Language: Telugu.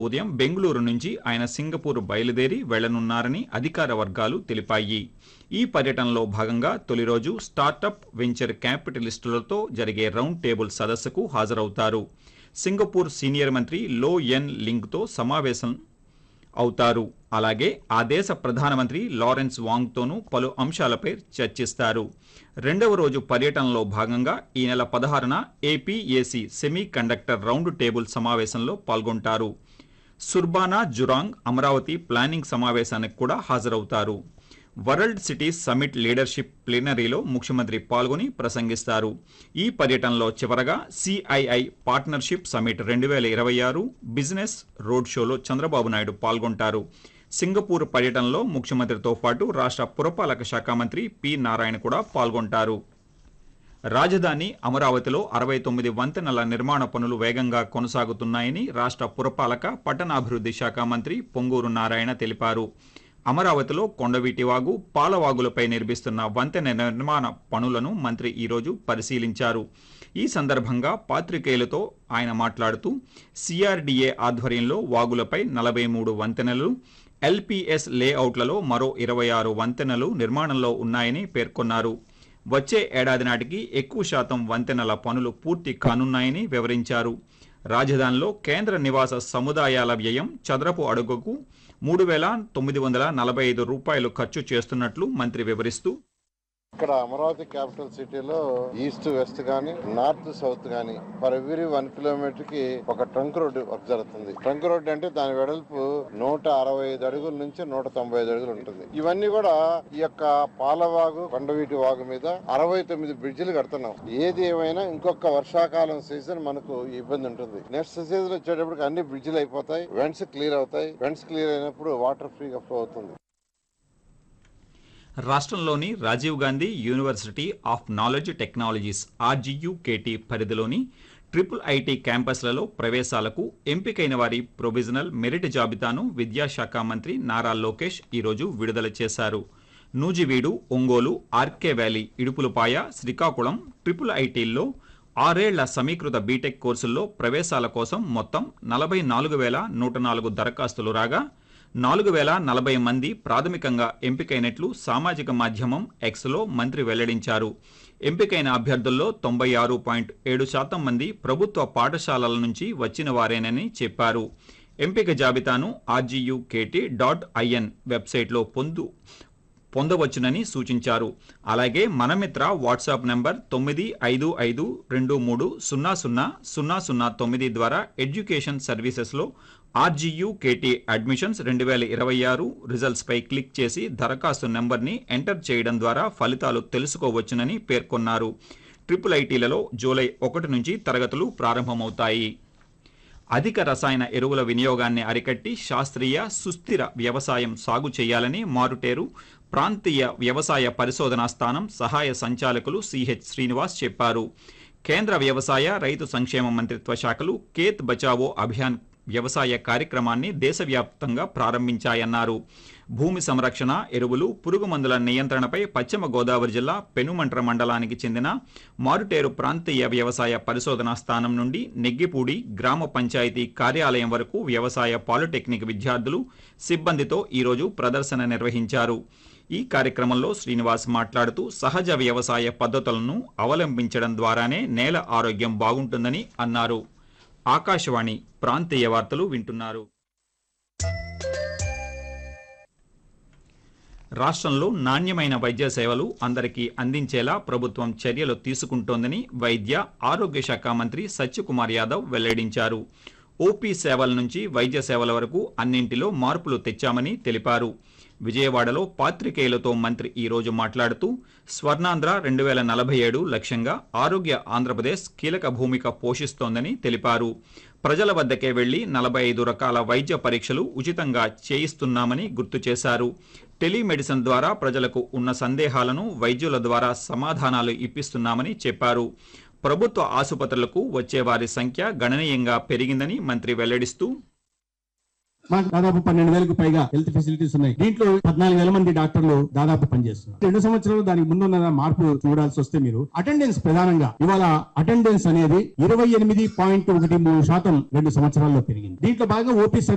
ఉదయం బెంగళూరు నుంచి ఆయన సింగపూర్ బయలుదేరి వెళ్లనున్నారని అధికార వర్గాలు తెలిపాయి ఈ పర్యటనలో భాగంగా తొలి రోజు స్టార్టప్ వెంచర్ క్యాపిటలిస్టులతో జరిగే రౌండ్ టేబుల్ సదస్సుకు హాజరవుతారు సింగపూర్ సీనియర్ మంత్రి లో ఎన్ లింగ్తో సమావేశం అవుతారు అలాగే ఆ దేశ ప్రధానమంత్రి లారెన్స్ వాంగ్తోనూ పలు అంశాలపై చర్చిస్తారు రెండవ రోజు పర్యటనలో భాగంగా ఈ నెల పదహారున APAC semiconductor round table సమావేశంలో పాల్గొంటారు సుర్బానా జురాంగ్ అమరావతి ప్లానింగ్ సమావేశానికి కూడా హాజరవుతారు వరల్డ్ సిటీస్ సమిట్ లీడర్షిప్ ప్లీనరీలో ముఖ్యమంత్రి పాల్గొని ప్రసంగిస్తారు ఈ పర్యటనలో చివరగా సిఐఐ పార్ట్నర్షిప్ సమిట్ రెండు వేల ఇరవై ఆరు బిజినెస్ రోడ్ షోలో చంద్రబాబు నాయుడు పాల్గొంటారు సింగపూర్ పర్యటనలో ముఖ్యమంత్రితో పాటు రాష్ట్ర పురపాలక శాఖ మంత్రి పి నారాయణ కూడా పాల్గొంటారు రాజధాని అమరావతిలో అరవై తొమ్మిది వంతెనల నిర్మాణ పనులు వేగంగా కొనసాగుతున్నాయని రాష్ట్ర పురపాలక పట్టణాభివృద్ధి శాఖ మంత్రి పొంగూరు నారాయణ తెలిపారు అమరావతిలో కొండవీటివాగు పాలవాగులపై నిర్మిస్తున్న వంతెన నిర్మాణ పనులను మంత్రి ఈరోజు పరిశీలించారు ఈ సందర్భంగా పాత్రికేయులతో ఆయన మాట్లాడుతూ సిఆర్డీఏ ఆధ్వర్యంలో వాగులపై నలభై మూడు వంతెనలు ఎల్పీఎస్ లేఅవుట్లలో మరో ఇరవై ఆరు వంతెనలు నిర్మాణంలో ఉన్నాయని పేర్కొన్నారు వచ్చే ఏడాది నాటికి ఎక్కువ శాతం వంతెనల పనులు పూర్తి కానున్నాయని వివరించారు రాజధానిలో కేంద్ర నివాస సముదాయాల వ్యయం చదరపు అడుగుకు మూడు వేల తొమ్మిది వందల నలభై ఐదు రూపాయలు ఖర్చు చేస్తున్నట్లు మంత్రి వివరిస్తూ ఇక్కడ అమరావతి క్యాపిటల్ సిటీలో ఈస్ట్ వెస్ట్ గానీ నార్త్ సౌత్ గానీ ఫర్ ఎవ్రీ వన్ కిలోమీటర్ కి ఒక ట్రంక్ రోడ్డు వర్క్ జరుగుతుంది ట్రంక్ రోడ్డు అంటే దాని వెడల్పు నూట అరవై ఐదు అడుగుల నుంచి నూట తొంభై ఐదు అడుగులు ఉంటుంది ఇవన్నీ కూడా ఈ యొక్క పాలవాగు కొండవీటి వాగు మీద అరవై తొమ్మిది బ్రిడ్జిలు కడుతున్నాం ఏది ఏమైనా ఇంకొక వర్షాకాలం సీజన్ మనకు ఇబ్బంది ఉంటుంది నెక్స్ట్ సీజన్ వచ్చేటప్పటికి అన్ని బ్రిడ్జిలు అయిపోతాయి వెంట్స్ క్లియర్ అవుతాయి వెంట్స్ క్లియర్ అయినప్పుడు వాటర్ ఫ్రీగా ఫ్లో అవుతుంది రాష్ట్రంలోని Rajiv Gandhi university of knowledge technologies RGUKT పరిధిలోని ట్రిపుల్ ఐటీ క్యాంపస్లలో ప్రవేశాలకు ఎంపికైన వారి ప్రొవిజనల్ మెరిట్ జాబితాను విద్యాశాఖ మంత్రి నారా లోకేష్ ఈరోజు విడుదల చేశారు Nuzvid Ongole RK valley Idupulapaya Srikakulam triple ఐటీల్లో ఆరేళ్ల సమీకృత బీటెక్ కోర్సుల్లో ప్రవేశాల కోసం మొత్తం నలభై నాలుగు వేల నూట నాలుగు దరఖాస్తులు రాగా నాలుగు వేల నలభై మంది ప్రాథమికంగా ఎంపికైనట్లు సామాజిక మాధ్యమం ఎక్స్లో మంత్రి వెల్లడించారు ఎంపికైన అభ్యర్థుల్లో తొంభై ఆరు పాయింట్ ఏడు శాతం మంది ప్రభుత్వ పాఠశాలల నుంచి వచ్చిన వారేనని చెప్పారు ఎంపిక జాబితాను ఆర్జీయూకేటీ డాట్ ఐఎన్ వెబ్సైట్లో పొందు పొందవచ్చునని సూచించారు అలాగే మనమిత్ర వాట్సాప్ నంబర్ తొమ్మిది ఐదు ఐదు రెండు మూడు సున్నా సున్నా సున్నా సున్నా తొమ్మిది ద్వారా ఎడ్యుకేషన్ సర్వీసెస్లో ఆర్జీయూ కేటీ అడ్మిషన్స్ రెండు వేల ఇరవై ఆరు రిజల్ట్స్పై క్లిక్ చేసి దరఖాస్తు నెంబర్ని ఎంటర్ చేయడం ద్వారా ఫలితాలు తెలుసుకోవచ్చునని పేర్కొన్నారు ట్రిపుల్ ఐటీలలో జూలై ఒకటి నుంచి తరగతులు ప్రారంభమవుతాయి అధిక రసాయన ఎరువుల వినియోగాన్ని అరికట్టి శాస్త్రీయ సుస్థిర వ్యవసాయం సాగు చేయాలని మారుటేరు ప్రాంతీయ వ్యవసాయ పరిశోధనా స్థానం సహాయ సంచాలకులు సిహెచ్ శ్రీనివాస్ చెప్పారు కేంద్ర వ్యవసాయ రైతు సంక్షేమ మంత్రిత్వ శాఖలు కేత్ బచావో అభియాన్ వ్యవసాయ కార్యక్రమాన్ని దేశవ్యాప్తంగా ప్రారంభించాయన్నారు భూమి సంరక్షణ ఎరువులు పురుగు మందుల నియంత్రణపై పశ్చిమ గోదావరి జిల్లా పెనుమంట్ర మండలానికి చెందిన మారుటేరు ప్రాంతీయ వ్యవసాయ పరిశోధనా స్థానం నుండి నెగ్గిపూడి గ్రామ పంచాయతీ కార్యాలయం వరకు వ్యవసాయ పాలిటెక్నిక్ విద్యార్థులు సిబ్బందితో ఈరోజు ప్రదర్శన నిర్వహించారు ఈ కార్యక్రమంలో శ్రీనివాస్ మాట్లాడుతూ సహజ వ్యవసాయ పద్ధతులను అవలంబించడం ద్వారానే నేల ఆరోగ్యం బాగుంటుందని అన్నారు ఆకాశవాణి ప్రాంతీయ వార్తలు వింటున్నారు రాష్ట్రంలో నాణ్యమైన వైద్య సేవలు అందరికీ అందించేలా ప్రభుత్వం చర్యలు తీసుకుంటోందని వైద్య ఆరోగ్య శాఖ మంత్రి సత్యకుమార్ యాదవ్ వెల్లడించారు ఓపీ సేవల నుంచి వైద్య సేవల వరకు అన్నింటిలో మార్పులు తెచ్చామని తెలిపారు విజయవాడలో పాత్రికేయులతో మంత్రి ఈ రోజు మాట్లాడుతూ స్వర్ణాంధ్ర రెండు వేల నలభై ఏడు లక్ష్యంగా ఆరోగ్య ఆంధ్రప్రదేశ్ కీలక భూమిక పోషిస్తోందని తెలిపారు ప్రజల వద్దకే వెళ్లి నలభై ఐదు రకాల వైద్య పరీక్షలు ఉచితంగా చేయిస్తున్నామని గుర్తు చేశారు టెలిమెడిసిన్ ద్వారా ప్రజలకు ఉన్న సందేహాలను వైద్యుల ద్వారా సమాధానాలు ఇప్పిస్తున్నామని చెప్పారు ప్రభుత్వ ఆసుపత్రులకు వచ్చే వారి సంఖ్య గణనీయంగా పెరిగిందని మంత్రి వెల్లడిస్తూ మాకు దాదాపు పన్నెండు వేలకు పైగా హెల్త్ ఫెసిలిటీస్ ఉన్నాయి దీంట్లో పద్నాలుగు వేల మంది డాక్టర్లు దాదాపు పనిచేస్తున్నారు రెండు సంవత్సరాలు దానికి ముందున్న మార్పు చూడాల్సి వస్తే మీరు అటెండెన్స్ ప్రధానంగా ఇవాళ అటెండెన్స్ అనేది ఇరవై ఎనిమిది పాయింట్ ఒకటి మూడు శాతం రెండు సంవత్సరాల్లో పెరిగింది దీంట్లో బాగా ఓపీ